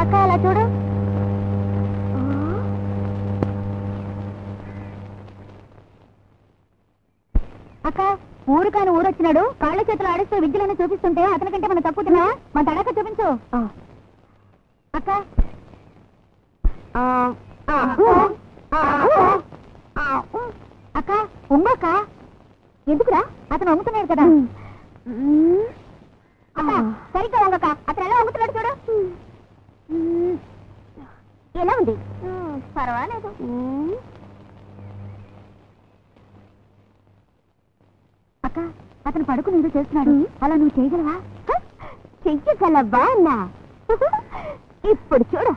అక్క అలా చూడు అక్క ఊరు కాని ఊరు వచ్చినాడు కాళ్ళ చేతులు ఆడిస్తూ విద్యలను చూపిస్తుంటే అతనికంటే మన తప్పుతున్నా మన తడక చూపించు అక్క అక్క ఉంగక్క ఎందుకురా అతను వంగుతున్నాడు కదా అక్క సరిగ్గా వంగక అతను ఎలా వంగుతున్నాడు చూడు ఎలా ఉంది పర్వాలేదు అక్క అతను పడుకుని ఏదో చేస్తున్నాడు అలా నువ్వు చేయగలవా చెయ్యగలవా అన్నా ఇప్పుడు చూడు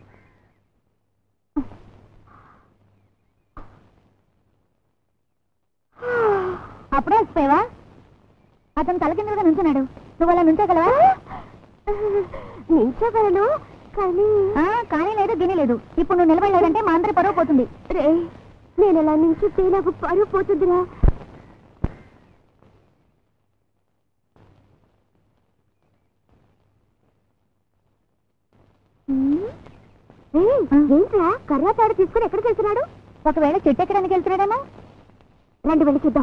అప్పుడే వచ్చిపోయావా అతను తలకిందులుగా నుంచున్నాడు నువ్వు అలా నుంచోగలవా నించోగలను కానీ కానీ లేదు గిని లేదు ఇప్పుడు నువ్వు నిలబడలేదంటే మా అందరి పరువు పోతుంది రే నేను ఎలా నుంచి నాకు పరువు పోతుందిరా ఏంట్రా కర్రా తాడు తీసుకుని ఎక్కడికి వెళ్తున్నాడు ఒకవేళ చెట్టు ఎక్కడానికి వెళ్తున్నాడేమో రండి వెళ్ళి చూద్దాం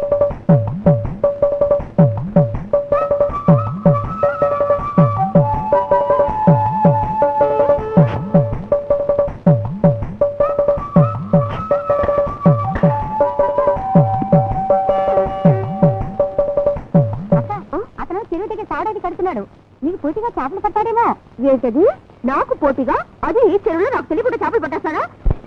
అక్క, అతను చెరువు దగ్గర తాడేది కడుతున్నాడు నీకు పోటీగా చేపలు పట్టాడేమో ఏంటది నాకు పోటీగా అది ఈ చెరువులో నాకు తెలియకుండా చేపలు పట్టేస్తాడా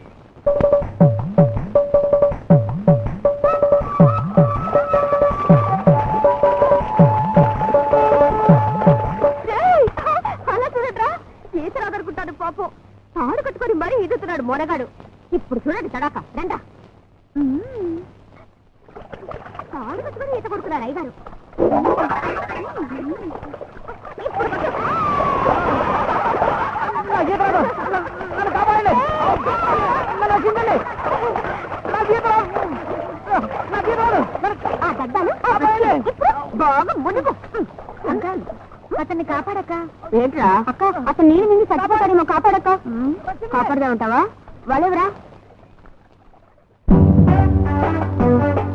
రేయ్, అలా చూడట్రా ఈతలు అదరుకుంటాడు పాపం తాడు కట్టుకొని మరీ ఈదుతున్నాడు మొనగాడు ఇప్పుడు చూడండి తడాక రండా తాడు కట్టుకొని ఈత కొడుతున్నాడు అయ్యగారు ఇప్పుడు కొంచెం- ఆ గడ్డాలు ఇప్పుడు బాగా మునిగు అంకల్ అతన్ని కాపాడక్క ఏంట్రా అక్క అతను నీళ్ళు నిండి చచ్చిపోతాడేమో కాపాడక్క కాపాడదా ఉంటావా వాళ్ళెవరా